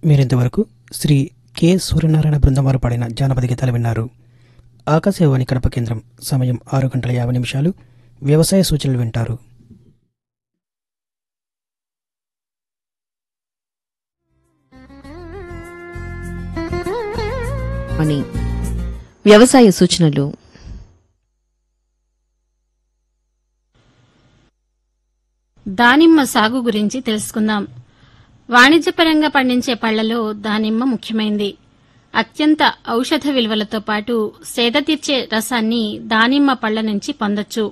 మీరింతవరకు శ్రీ కె సూర్యనారాయణ బృందం వారు పాడిన జానపద గీతాలు విన్నారు ఆకాశవాణి కడప కేంద్రం సమయం ఆరు గంటల యాభై నిమిషాలు వ్యవసాయ సూచనలు వింటారు అని వ్యవసాయ సూచనలు దానిమ్మ సాగు గురించి తెలుసుకుందాం వాణిజ్యపరంగా పండించే పళ్లలో దానిమ్మ ముఖ్యమైంది అత్యంత ఔషధ విలువలతో పాటు సేద తీర్చే రసాన్ని దానిమ్మ పళ్ల నుంచి పొందొచ్చు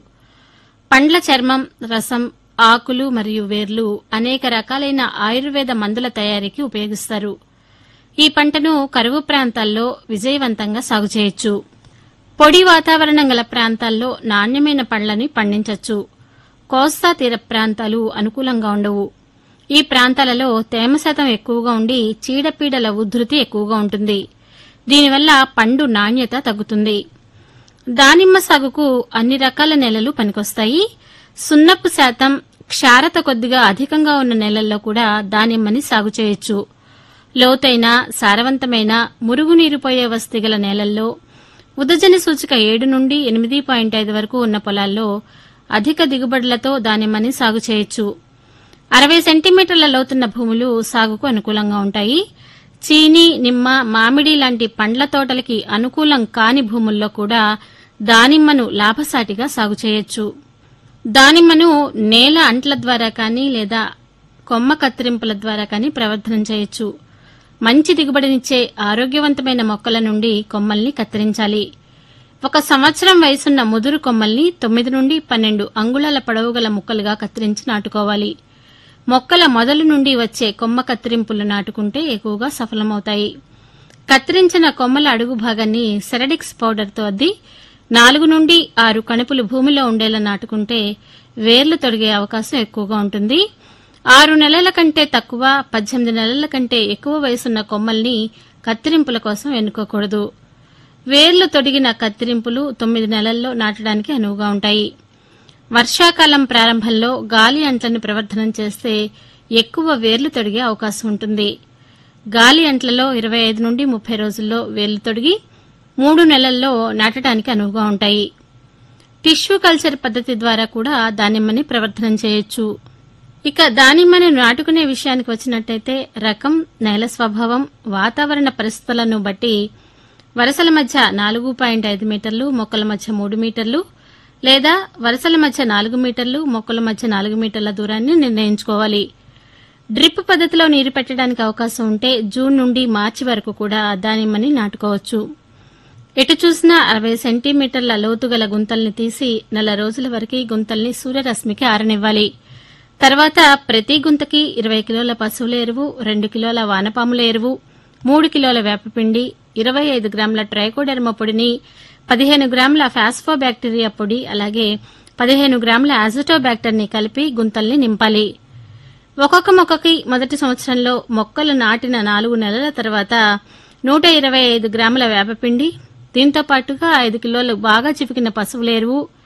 పండ్ల చర్మం రసం ఆకులు మరియు వేర్లు అనేక రకాలైన ఆయుర్వేద మందుల తయారీకి ఉపయోగిస్తారు ఈ పంటను కరువు ప్రాంతాల్లో విజయవంతంగా సాగు చేయొచ్చు పొడి వాతావరణం గల ప్రాంతాల్లో నాణ్యమైన పండ్లని పండించవచ్చు కోస్తా తీర ప్రాంతాలు అనుకూలంగా ఉండవు ఈ ప్రాంతాలలో తేమ శాతం ఎక్కువగా ఉండి చీడపీడల ఉధృతి ఎక్కువగా ఉంటుంది దీనివల్ల పండు నాణ్యత తగ్గుతుంది దానిమ్మ సాగుకు అన్ని రకాల నేలలు పనికొస్తాయి సున్నపు శాతం క్షారత కొద్దిగా అధికంగా ఉన్న నేలల్లో కూడా దానిమ్మని సాగు చేయొచ్చు లోతైన సారవంతమైన మురుగునీరు పోయే వసతి గల నేలల్లో ఉదజని సూచిక ఏడు నుండి ఎనిమిది పాయింట్ ఐదు వరకు ఉన్న పొలాల్లో అధిక దిగుబడులతో దానిమ్మని సాగు చేయొచ్చు అరవై సెంటీమీటర్ల లోతున్న భూములు సాగుకు అనుకూలంగా ఉంటాయి చీని నిమ్మ మామిడి లాంటి పండ్ల తోటలకి అనుకూలం కాని భూముల్లో కూడా దానిమ్మను లాభసాటిగా సాగు చేయొచ్చు దానిమ్మను నేల అంట్ల ద్వారా కానీ లేదా కొమ్మ కత్తిరింపుల ద్వారా కానీ ప్రవర్ధనం చేయొచ్చు మంచి దిగుబడినిచ్చే ఆరోగ్యవంతమైన మొక్కల నుండి కొమ్మల్ని కత్తిరించాలి ఒక సంవత్సరం వయసున్న ముదురు కొమ్మల్ని తొమ్మిది నుండి పన్నెండు అంగుళాల పొడవు గల ముక్కలుగా కత్తిరించి నాటుకోవాలి మొక్కల మొదలు నుండి వచ్చే కొమ్మ కత్తిరింపులు నాటుకుంటే ఎక్కువగా సఫలమవుతాయి కత్తిరించిన కొమ్మల అడుగు భాగాన్ని సెరడిక్స్ పౌడర్తో అద్ది నాలుగు నుండి ఆరు కణుపులు భూమిలో ఉండేలా నాటుకుంటే వేర్లు తొడిగే అవకాశం ఎక్కువగా ఉంటుంది ఆరు నెలల కంటే తక్కువ పద్దెనిమిది నెలల కంటే ఎక్కువ వయసున్న కొమ్మల్ని కత్తిరింపుల కోసం ఎన్నుకోకూడదు వేర్లు తొడిగిన కత్తిరింపులు తొమ్మిది నెలల్లో నాటడానికి అనువుగా ఉంటాయి వర్షాకాలం ప్రారంభంలో గాలి అంట్లను ప్రవర్ధనం చేస్తే ఎక్కువ వేర్లు తొడిగే అవకాశం ఉంటుంది గాలి అంట్లలో ఇరవై ఐదు నుండి ముప్పై రోజుల్లో వేర్లు తొడిగి మూడు నెలల్లో నాటడానికి అనువుగా ఉంటాయి టిష్యూ కల్చర్ పద్ధతి ద్వారా కూడా దానిమ్మని ప్రవర్ధనం చేయొచ్చు ఇక దానిమ్మని నాటుకునే విషయానికి వచ్చినట్టయితే రకం నేల స్వభావం వాతావరణ పరిస్థితులను బట్టి వరుసల మధ్య నాలుగు పాయింట్ ఐదు మీటర్లు మొక్కల మధ్య మూడు మీటర్లు లేదా వరుసల మధ్య నాలుగు మీటర్లు మొక్కల మధ్య నాలుగు మీటర్ల దూరాన్ని నిర్ణయించుకోవాలి డ్రిప్ పద్ధతిలో నీరు పెట్టడానికి అవకాశం ఉంటే జూన్ నుండి మార్చి వరకు కూడా దానిమ్మని నాటుకోవచ్చు ఎటు చూసినా అరవై సెంటీమీటర్ల లోతుగల గుంతల్ని తీసి నెల రోజుల వరకు గుంతల్ని సూర్యరశ్మికి ఆరనివ్వాలి తర్వాత ప్రతి గుంతకి ఇరవై కిలోల పశువుల ఎరువు రెండు కిలోల వానపాముల ఎరువు మూడు కిలోల వేపపిండి ఇరవై ఐదు గ్రాముల ట్రైకోడెర్మ పొడిని పదిహేను గ్రాముల ఫాస్ఫోబాక్టీరియా పొడి అలాగే పదిహేను గ్రాముల అజటోబాక్టర్ని కలిపి గుంతల్ని నింపాలి ఒక్కొక్క మొక్కకి మొదటి సంవత్సరంలో మొక్కలు నాటిన నాలుగు నెలల తర్వాత నూట ఇరవై ఐదు గ్రాముల వేపపిండి దీంతో పాటుగా ఐదు కిలోలు బాగా చివికిన పశువుల ఎరువు